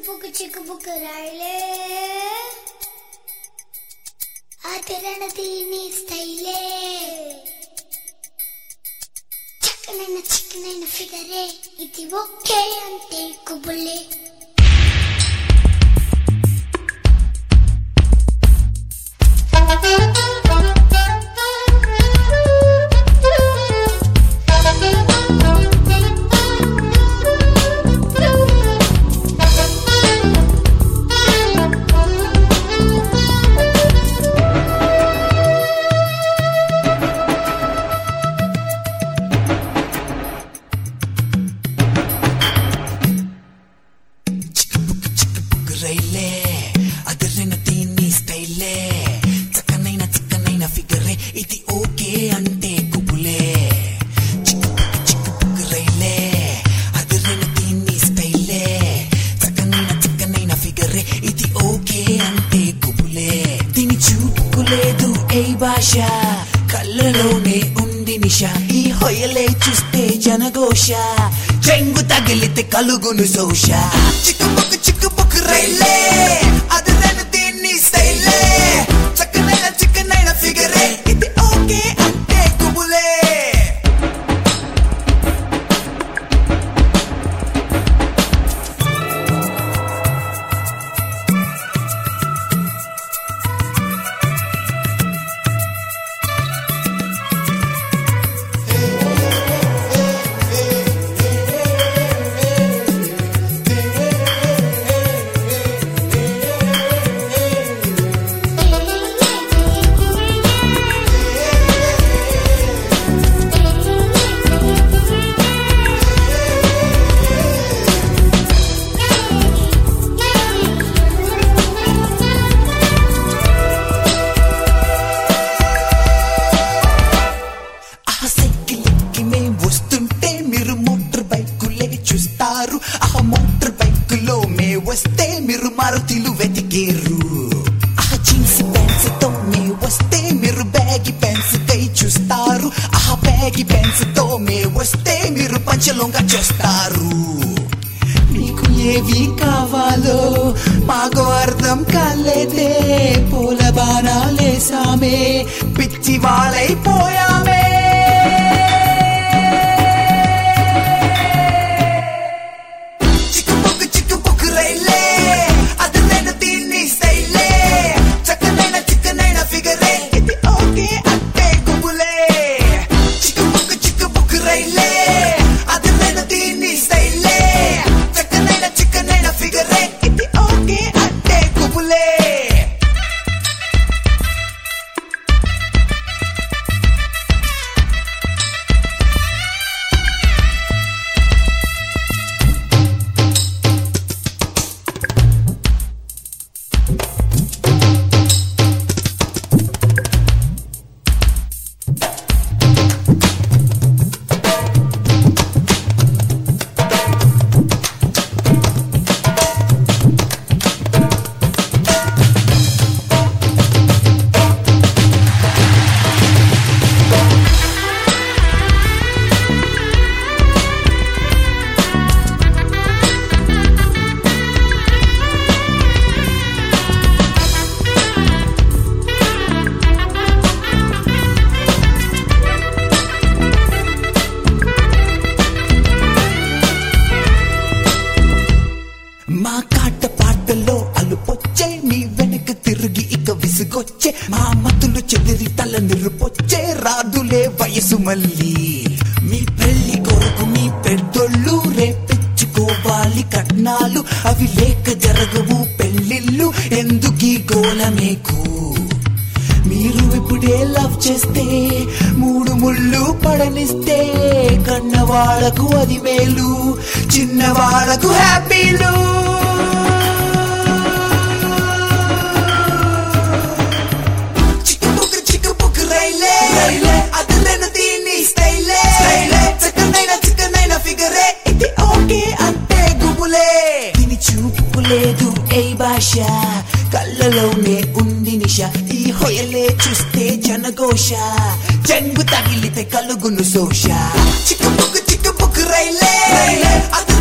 పుక్కు చిక్కు బుక్కు రైలే ఆదరణ దీని స్టైలే చక్కనైన చిక్కనైన ఫిగరే ఇది ఓకే అంటే కుబులే చిక్కుబుక్కు చిక్కుబుక్కు రైలే అదరిన దీన్ని స్టైలే చక్కనైన చిక్కనైన ఫిగరే ఇది ఓకే అంటే కుబులే చిక్కుబుక్కు చిక్కుబుక్కు రైలే అదరిన దీన్ని స్టైలే చక్కనైన చిక్కనైన ఫిగరే ఇది ఓకే అంటే కుబులే దీని చూపుకులేదు ఏ భాష కళ్ళలోనే ఉంది నిష ఈ హొయలే చూస్తే జనఘోష చెంగు తగిలితే కలుగును సోష చిక్కుబుక్కు చిక్కుబుక్కు రైలే అదరన దీన్ని స్టైలే చక్కనైన చిక్కనైన ఫిగరే ఇది ఓకే అంటే కుబులే ఆ సైకిల్ ఎక్కి మేం వస్తుంటే మీరు మోటార్ బైకులే చూస్తారు ఆ మోటార్ బైకులో మే వస్తే మీరు మారుతిలు వెతికేరు ఆ జీన్స్ ప్యాంట్స్ తో మే వస్తే మీరు బ్యాగి పెన్స్ కై చూస్తారు ఆ బ్యాగి పెన్స్ తో మే వస్తే మీరు పంచలోంగా చూస్తారు మీకు ఏవి కావాలో మాకు అర్థం కాలేదే పూల బాణాలేసామే పిచ్చి వాళ్ళైపోయామే చిక్కుబుక్కు చిక్కుబుక్కు రైలే అదనైన దీన్ని స్టైలే చక్కనైన చిక్కనైన ఫిగరే ఇది ఓకే అంటే గుబులే చిక్కుబుక్కు చిక్కుబుక్కు రైలే అదనైన దీన్ని స్టైలే చక్కనైన చిక్కనైన ఫిగరే ఇది ఓకే అంటే గుబులే మా కాట పాటలో అలుపొచ్చే మీ వెనక తిరిగి ఇక విసుగొచ్చే మా మతులు చెదిరి తల నిరుపొచ్చే రాదులే వయసు మళ్ళీ మీ పెళ్లి కొరకు మీ పెద్దోళ్ళు రేపించుకోవాలి కట్నాలు అవి లేక జరగవు పెళ్లిళ్ళు ఎందుకీ గోల మీకు మీరు ఇప్పుడే లవ్ చేస్తే మూడు ముళ్ళు పడనిస్తే కన్నవాళ్లకు అది మేలు చిన్నవాళ్లకు హ్యాపీలు చిక్కుబుక్కు చిక్కుబుక్కు రైలే రైలే అదలేను దీన్ని స్టైలే స్టైలే చక్కనైన చిక్కనైన ఫిగరే ఇది ఓకే అంటే గుబులే దీని చూపు లేదు ఏ భాష కళ్ళలోనే ఉంది నిష ఈ హొయలే చూస్తే జనఘోష చెంగు తగిలితే కలుగును సోష చిక్కుబుక్కు చిక్కుబుక్కు రైలే రైలే అది